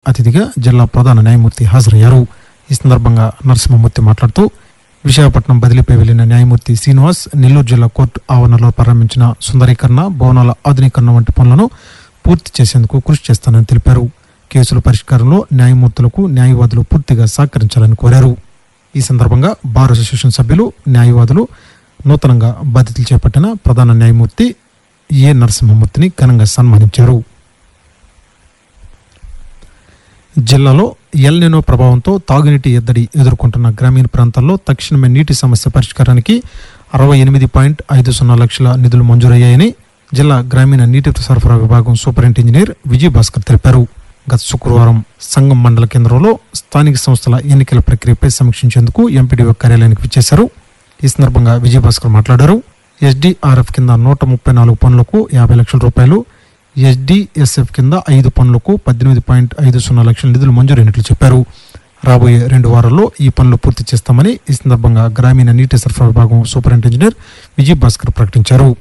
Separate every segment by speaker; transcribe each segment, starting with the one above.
Speaker 1: అతిథిగా జిల్లా ప్రధాన న్యాయమూర్తి హాజరయ్యారు ఈ సందర్భంగా నరసింహమూర్తి మాట్లాడుతూ విశాఖపట్నం బదిలీపై వెళ్లిన న్యాయమూర్తి శ్రీనివాస్ నెల్లూరు జిల్లా కోర్టు ఆవరణలో ప్రారంభించిన సుందరీకరణ భవనాల ఆధునీకరణ వంటి పనులను పూర్తి చేసేందుకు కృషి చేస్తానని తెలిపారు కేసుల పరిష్కారంలో న్యాయమూర్తులకు న్యాయవాదులు పూర్తిగా సహకరించాలని కోరారు ఈ సందర్భంగా బార్ అసోసియేషన్ సభ్యులు న్యాయవాదులు నూతనంగా బాధ్యతలు చేపట్టిన ప్రధాన న్యాయమూర్తి ఏ నరసింహమూర్తిని ఘనంగా సన్మానించారు జిల్లాలో ఎల్నినో ప్రభావంతో తాగునీటి ఎద్దడి ఎదుర్కొంటున్న గ్రామీణ ప్రాంతాల్లో తక్షణమే నీటి సమస్య పరిష్కారానికి అరవై ఎనిమిది పాయింట్ ఐదు సున్నా లక్షల నిధులు మంజూరయ్యాయని జిల్లా గ్రామీణ నీటి సరఫరా విభాగం సూపరింట్ ఇంజనీర్ విజయ్ భాస్కర్ తెలిపారు గత శుక్రవారం సంగం మండల కేంద్రంలో స్థానిక సంస్థల ఎన్నికల ప్రక్రియపై సమీక్షించేందుకు ఎంపీడీఓ కార్యాలయానికి విచ్చేశారు ఈ సందర్భంగా విజయ్ భాస్కర్ మాట్లాడారు ఎస్డీఆర్ఎఫ్ కింద నూట ముప్పై నాలుగు పనులకు యాభై లక్షల రూపాయలు ఎస్డిఎస్ఎఫ్ కింద ఐదు పనులకు పద్దెనిమిది పాయింట్ ఐదు సున్నా లక్షల నిధులు మంజూరైనట్లు చెప్పారు రాబోయే రెండు వారాల్లో ఈ పనులు పూర్తి చేస్తామని ఈ సందర్భంగా గ్రామీణ నీటి సరఫరా విభాగం సూపరింట్ ఇంజనీర్ విజయ్ భాస్కర్ ప్రకటించారు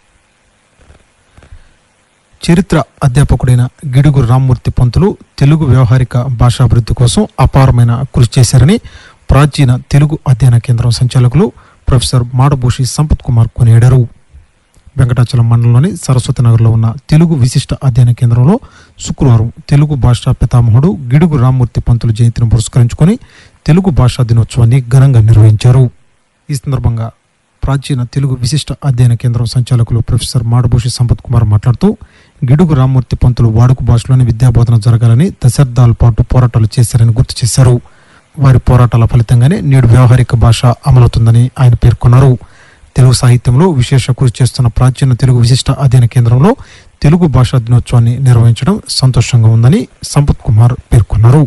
Speaker 1: చరిత్ర అధ్యాపకుడైన గిడుగు రామ్మూర్తి పంతులు తెలుగు వ్యవహారిక భాషాభివృద్ధి కోసం అపారమైన కృషి చేశారని ప్రాచీన తెలుగు అధ్యయన కేంద్రం సంచాలకులు ప్రొఫెసర్ మాడభూషి సంపత్ కుమార్ కొనియాడారు వెంకటాచలం మండలంలోని సరస్వతి నగర్లో ఉన్న తెలుగు విశిష్ట అధ్యయన కేంద్రంలో శుక్రవారం తెలుగు భాషా పితామహుడు గిడుగు రామ్మూర్తి పంతులు జయంతిని పురస్కరించుకొని తెలుగు భాషా దినోత్సవాన్ని ఘనంగా నిర్వహించారు ఈ సందర్భంగా ప్రాచీన తెలుగు విశిష్ట అధ్యయన కేంద్రం సంచాలకులు ప్రొఫెసర్ మాడభూషి సంపత్ కుమార్ మాట్లాడుతూ గిడుగు రామ్మూర్తి పంతులు వాడుక భాషలోని విద్యాబోధన జరగాలని దశాబ్దాల పాటు పోరాటాలు చేశారని గుర్తు చేశారు వారి పోరాటాల ఫలితంగానే నేడు వ్యవహారిక భాష అమలవుతుందని ఆయన పేర్కొన్నారు తెలుగు సాహిత్యంలో విశేష కృషి చేస్తున్న ప్రాచీన తెలుగు విశిష్ట అధ్యయన కేంద్రంలో తెలుగు భాషా దినోత్సవాన్ని నిర్వహించడం సంతోషంగా ఉందని సంపత్ కుమార్ పేర్కొన్నారు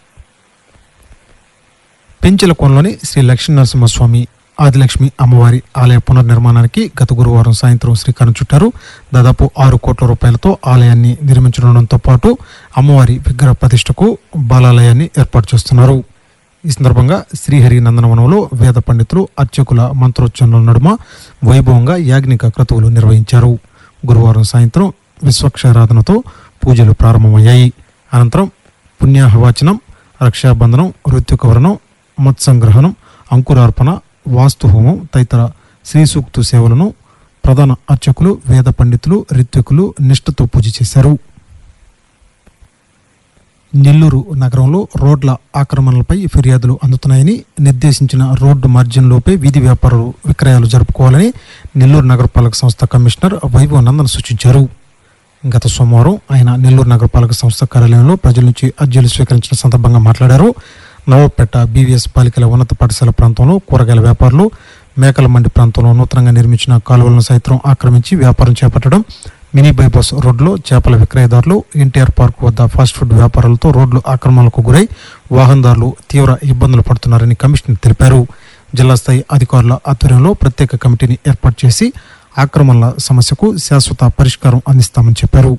Speaker 1: పెంచలకోనలోని శ్రీ లక్ష్మీ నరసింహస్వామి ఆదిలక్ష్మి అమ్మవారి ఆలయ పునర్నిర్మాణానికి గత గురువారం సాయంత్రం శ్రీకారం చుట్టారు దాదాపు ఆరు కోట్ల రూపాయలతో ఆలయాన్ని నిర్మించడంతో పాటు అమ్మవారి విగ్రహ ప్రతిష్టకు బాలాలయాన్ని ఏర్పాటు చేస్తున్నారు ఈ సందర్భంగా శ్రీహరి నందనవనంలో వేద పండితులు అర్చకుల మంత్రోచ్చరణల నడుమ వైభవంగా యాజ్ఞిక క్రతువులు నిర్వహించారు గురువారం సాయంత్రం విశ్వక్షారాధనతో పూజలు ప్రారంభమయ్యాయి అనంతరం పుణ్యాహవాచనం రక్షాబంధనం ఋత్వికవరణం మత్సంగ్రహణం అంకురార్పణ వాస్తుహోమం తదితర శ్రీ సూక్తు సేవలను ప్రధాన అర్చకులు వేద పండితులు రిత్వికులు నిష్ఠతో పూజ చేశారు నెల్లూరు నగరంలో రోడ్ల ఆక్రమణలపై ఫిర్యాదులు అందుతున్నాయని నిర్దేశించిన రోడ్డు మార్జిన్లోపే వీధి వ్యాపారులు విక్రయాలు జరుపుకోవాలని నెల్లూరు నగరపాలక సంస్థ కమిషనర్ వైభవ్ నందన్ సూచించారు గత సోమవారం ఆయన నెల్లూరు నగరపాలక సంస్థ కార్యాలయంలో ప్రజల నుంచి అర్జీలు స్వీకరించిన సందర్భంగా మాట్లాడారు నవపేట బీవీఎస్ బాలికల ఉన్నత పాఠశాల ప్రాంతంలో కూరగాయల వ్యాపారులు మేకల మండి ప్రాంతంలో నూతనంగా నిర్మించిన కాలువలను సైతం ఆక్రమించి వ్యాపారం చేపట్టడం మినీ బైపాస్ రోడ్లో చేపల విక్రయదారులు ఎన్టీఆర్ పార్క్ వద్ద ఫాస్ట్ ఫుడ్ వ్యాపారులతో రోడ్లు ఆక్రమణలకు గురై వాహనదారులు తీవ్ర ఇబ్బందులు పడుతున్నారని కమిషనర్ తెలిపారు జిల్లా స్థాయి అధికారుల ఆధ్వర్యంలో ప్రత్యేక కమిటీని ఏర్పాటు చేసి ఆక్రమణల సమస్యకు శాశ్వత పరిష్కారం అందిస్తామని చెప్పారు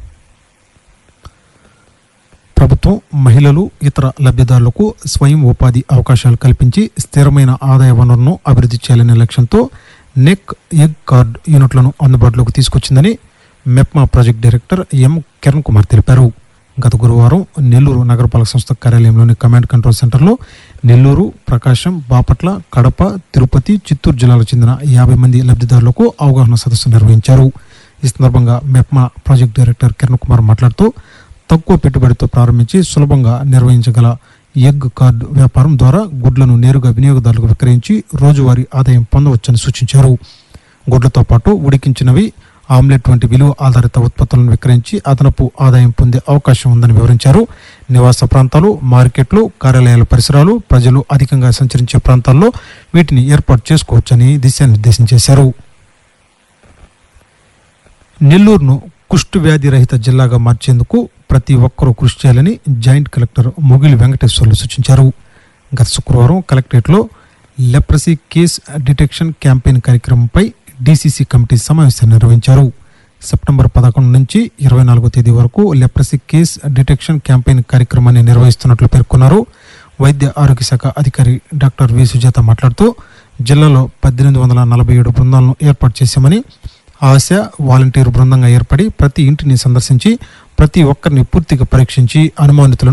Speaker 1: ప్రభుత్వం మహిళలు ఇతర లబ్ధిదారులకు స్వయం ఉపాధి అవకాశాలు కల్పించి స్థిరమైన ఆదాయ వనరును అభివృద్ధి చేయాలనే లక్ష్యంతో నెక్ ఎగ్ కార్డ్ యూనిట్లను అందుబాటులోకి తీసుకొచ్చిందని MEPMA project director M Kiran Kumar తెలిపారు గత గురువారం నెల్లూరు నగరపాలక సంస్థ కార్యాలయంలోని కమాండ్ కంట్రోల్ సెంటర్లో నెల్లూరు ప్రకాశం బాపట్ల కడప తిరుపతి చిత్తూరు జిల్లాలకు చెందిన యాభై మంది లబ్ధిదారులకు అవగాహన సదస్సు నిర్వహించారు ఈ సందర్భంగా మెప్మా ప్రాజెక్ట్ డైరెక్టర్ కిరణ్ కుమార్ మాట్లాడుతూ తక్కువ పెట్టుబడితో ప్రారంభించి సులభంగా నిర్వహించగల ఎగ్ కార్డు వ్యాపారం ద్వారా గుడ్లను నేరుగా వినియోగదారులకు విక్రయించి రోజువారీ ఆదాయం పొందవచ్చని సూచించారు గుడ్లతో పాటు ఉడికించినవి ఆమ్లెట్ వంటి విలువ ఆధారిత ఉత్పత్తులను విక్రయించి అదనపు ఆదాయం పొందే అవకాశం ఉందని వివరించారు నివాస ప్రాంతాలు మార్కెట్లు కార్యాలయాల పరిసరాలు ప్రజలు అధికంగా సంచరించే ప్రాంతాల్లో వీటిని ఏర్పాటు చేసుకోవచ్చని దిశానిర్దేశం చేశారు నెల్లూరును కుష్టు వ్యాధి రహిత జిల్లాగా మార్చేందుకు ప్రతి ఒక్కరూ కృషి చేయాలని జాయింట్ కలెక్టర్ మొగిలి వెంకటేశ్వర్లు సూచించారు గత శుక్రవారం కలెక్టరేట్లో లెప్రసీ కేస్ డిటెక్షన్ క్యాంపెయిన్ కార్యక్రమంపై డీసీసీ కమిటీ సమావేశాన్ని నిర్వహించారు సెప్టెంబర్ పదకొండు నుంచి ఇరవై నాలుగో తేదీ వరకు లెప్రసీ కేస్ డిటెక్షన్ క్యాంపెయిన్ కార్యక్రమాన్ని నిర్వహిస్తున్నట్లు పేర్కొన్నారు వైద్య ఆరోగ్య శాఖ అధికారి డాక్టర్ వి సుజాత మాట్లాడుతూ జిల్లాలో పద్దెనిమిది వందల నలభై ఏడు బృందాలను ఏర్పాటు చేశామని ఆశ వాలంటీర్ బృందంగా ఏర్పడి ప్రతి ఇంటిని సందర్శించి ప్రతి ఒక్కరిని పూర్తిగా పరీక్షించి అనుమానితులను